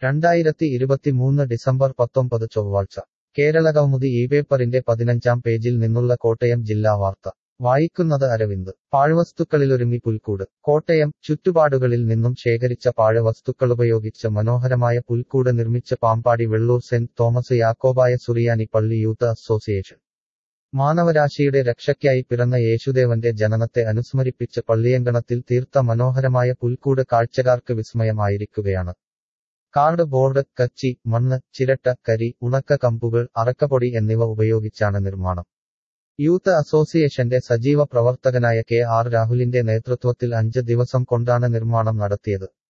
രണ്ടായിരത്തി ഇരുപത്തിമൂന്ന് ഡിസംബർ പത്തൊമ്പത് ചൊവ്വാഴ്ച കേരളകൗമുദി ഈ പേപ്പറിന്റെ പതിനഞ്ചാം പേജിൽ നിന്നുള്ള കോട്ടയം ജില്ലാ വാർത്ത വായിക്കുന്നത് അരവിന്ദ് പാഴ്വസ്തുക്കളിലൊരുങ്ങി പുൽക്കൂട് കോട്ടയം ചുറ്റുപാടുകളിൽ നിന്നും ശേഖരിച്ച പാഴ്വസ്തുക്കളുപയോഗിച്ച് മനോഹരമായ പുൽക്കൂട് നിർമ്മിച്ച പാമ്പാടി വെള്ളൂർ സെന്റ് തോമസ് യാക്കോബായ സുറിയാനി പള്ളി യൂത്ത് അസോസിയേഷൻ മാനവരാശിയുടെ രക്ഷയ്ക്കായി പിറന്ന യേശുദേവന്റെ ജനനത്തെ അനുസ്മരിപ്പിച്ച് പള്ളിയങ്കണത്തിൽ തീർത്ത മനോഹരമായ പുൽക്കൂട് കാഴ്ചക്കാർക്ക് വിസ്മയമായിരിക്കുകയാണ് കാർഡ് ബോർഡ് കച്ചി മണ്ണ് ചിരട്ട കരി ഉണക്ക കമ്പുകൾ അറക്കപ്പൊടി എന്നിവ ഉപയോഗിച്ചാണ് നിർമ്മാണം യൂത്ത് അസോസിയേഷന്റെ സജീവ പ്രവർത്തകനായ കെ ആർ രാഹുലിന്റെ നേതൃത്വത്തിൽ അഞ്ച് ദിവസം കൊണ്ടാണ് നിർമ്മാണം നടത്തിയത്